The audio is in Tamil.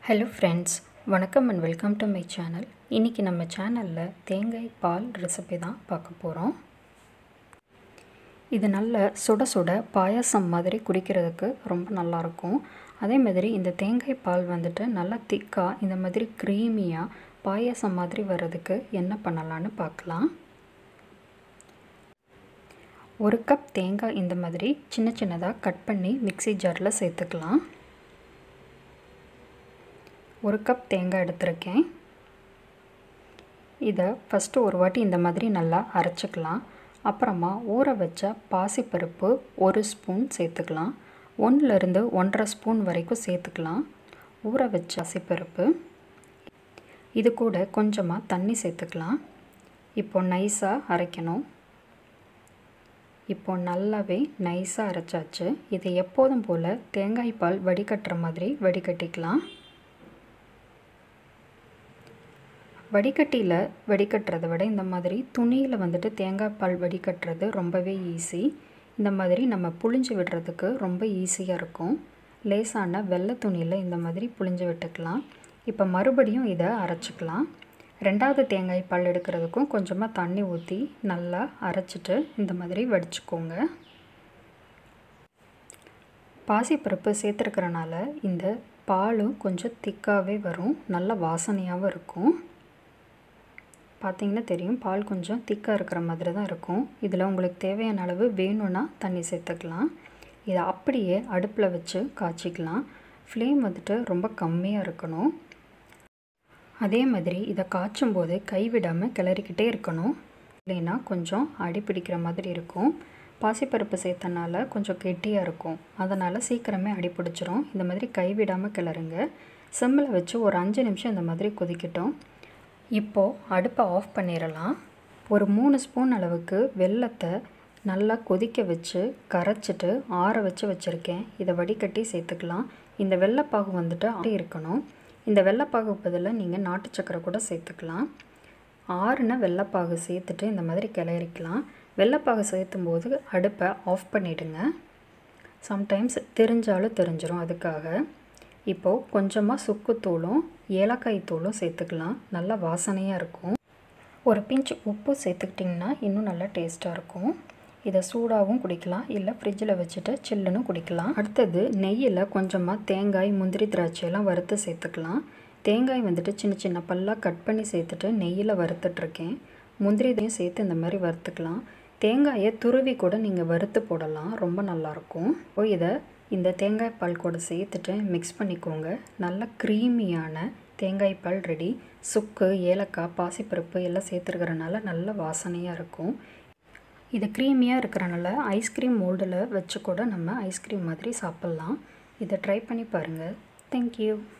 ஹலோ ஃப்ரெண்ட்ஸ் வணக்கம் and welcome to my channel இன்றைக்கி நம்ம சேனலில் தேங்காய் பால் ரெசிபி தான் பார்க்க போகிறோம் இது நல்ல சுட சுட பாயாசம் மாதிரி குடிக்கிறதுக்கு ரொம்ப நல்லாயிருக்கும் அதே மாதிரி இந்த தேங்காய் பால் வந்துட்டு நல்லா திக்காக இந்த மாதிரி க்ரீமியாக பாயாசம் மாதிரி வர்றதுக்கு என்ன பண்ணலான்னு பார்க்கலாம் ஒரு கப் தேங்காய் இந்த மாதிரி சின்ன சின்னதாக கட் பண்ணி மிக்ஸி ஜாரில் சேர்த்துக்கலாம் ஒரு கப் தேங்காய் எடுத்திருக்கேன் இதை ஃபஸ்ட்டு ஒரு வாட்டி இந்த மாதிரி நல்லா அரைச்சிக்கலாம் அப்புறமா ஊற வச்ச பாசிப்பருப்பு ஒரு ஸ்பூன் சேர்த்துக்கலாம் ஒன்றுலேருந்து ஒன்றரை ஸ்பூன் வரைக்கும் சேர்த்துக்கலாம் ஊற வச்ச பாசிப்பருப்பு இது கூட கொஞ்சமாக தண்ணி சேர்த்துக்கலாம் இப்போ நைஸாக அரைக்கணும் இப்போ நல்லாவே நைஸாக அரைச்சாச்சு இதை எப்போதும் போல் தேங்காய் பால் வடிகட்டுற மாதிரி வடிகட்டிக்கலாம் வடிகட்டியில் வடிகட்டுறதை விட இந்த மாதிரி துணியில் வந்துட்டு தேங்காய் பால் வடிகட்டுறது ரொம்பவே ஈஸி இந்த மாதிரி நம்ம புழிஞ்சு விடுறதுக்கு ரொம்ப ஈஸியாக இருக்கும் லேசான வெள்ளை துணியில் இந்த மாதிரி புழிஞ்சு விட்டுக்கலாம் இப்போ மறுபடியும் இதை அரைச்சிக்கலாம் ரெண்டாவது தேங்காய் பால் எடுக்கிறதுக்கும் கொஞ்சமாக தண்ணி ஊற்றி நல்லா அரைச்சிட்டு இந்த மாதிரி வடிச்சுக்கோங்க பாசிப்பருப்பு சேர்த்துருக்கிறனால இந்த பாலும் கொஞ்சம் திக்காகவே வரும் நல்ல வாசனையாகவும் இருக்கும் பார்த்திங்கன்னா தெரியும் பால் கொஞ்சம் திக்காக இருக்கிற மாதிரி தான் இருக்கும் இதில் உங்களுக்கு தேவையான அளவு வேணும்னா தண்ணி சேர்த்துக்கலாம் இதை அப்படியே அடுப்பில் வச்சு காய்ச்சிக்கலாம் ஃப்ளேம் வந்துட்டு ரொம்ப கம்மியாக இருக்கணும் அதே மாதிரி இதை காய்ச்சும் போது கைவிடாமல் கிளறிக்கிட்டே இருக்கணும் இல்லைன்னா கொஞ்சம் அடி பிடிக்கிற மாதிரி இருக்கும் பாசிப்பருப்பு சேர்த்தனால கொஞ்சம் கெட்டியாக இருக்கும் அதனால் சீக்கிரமே அடி பிடிச்சிரும் இந்த மாதிரி கைவிடாமல் கிளறுங்க சிம்மில் வச்சு ஒரு அஞ்சு நிமிஷம் இந்த மாதிரி கொதிக்கட்டும் இப்போது அடுப்பை ஆஃப் பண்ணிடலாம் ஒரு மூணு ஸ்பூன் அளவுக்கு வெல்லத்தை நல்லா கொதிக்க வச்சு கரைச்சிட்டு ஆற வச்சு வச்சுருக்கேன் இதை வடிகட்டி சேர்த்துக்கலாம் இந்த வெள்ளைப்பாகு வந்துட்டு ஆறி இருக்கணும் இந்த வெள்ளைப்பாகு பதில் நீங்கள் நாட்டு சக்கரை கூட சேர்த்துக்கலாம் ஆறுன வெள்ளைப்பாகு சேர்த்துட்டு இந்த மாதிரி கிளறிக்கலாம் வெள்ளைப்பாகு சேர்த்தும் போது அடுப்பை ஆஃப் பண்ணிவிடுங்க சம்டைம்ஸ் தெரிஞ்சாலும் தெரிஞ்சிடும் அதுக்காக இப்போது கொஞ்சமாக சுக்குத்தூளும் ஏலக்காய் தூளும் சேர்த்துக்கலாம் நல்லா வாசனையாக இருக்கும் ஒரு பிஞ்ச் உப்பு சேர்த்துக்கிட்டிங்கன்னா இன்னும் நல்லா டேஸ்ட்டாக இருக்கும் இதை சூடாகவும் குடிக்கலாம் இல்லை ஃப்ரிட்ஜில் வச்சுட்டு சில்லுன்னு குடிக்கலாம் அடுத்தது நெய்யில் கொஞ்சமாக தேங்காய் முந்திரி திராட்சையெல்லாம் வறுத்து சேர்த்துக்கலாம் தேங்காய் வந்துட்டு சின்ன சின்ன பல்லாக கட் பண்ணி சேர்த்துட்டு நெய்யில் வறுத்துட்ருக்கேன் முந்திரி இதையும் சேர்த்து இந்த மாதிரி வறுத்துக்கலாம் தேங்காயை துருவி கூட நீங்கள் வறுத்து போடலாம் ரொம்ப நல்லாயிருக்கும் இப்போ இதை இந்த தேங்காய் பால் கூட சேர்த்துட்டு மிக்ஸ் பண்ணிக்கோங்க நல்ல க்ரீமியான தேங்காய் பால் ரெடி சுக்கு ஏலக்காய் பாசிப்பருப்பு எல்லாம் சேர்த்துருக்கிறனால நல்ல வாசனையாக இருக்கும் இது க்ரீமியாக இருக்கிறனால ஐஸ்கிரீம் மோல்டில் வச்சு கூட நம்ம ஐஸ்கிரீம் மாதிரி சாப்பிட்லாம் இதை ட்ரை பண்ணி பாருங்கள் தேங்க்யூ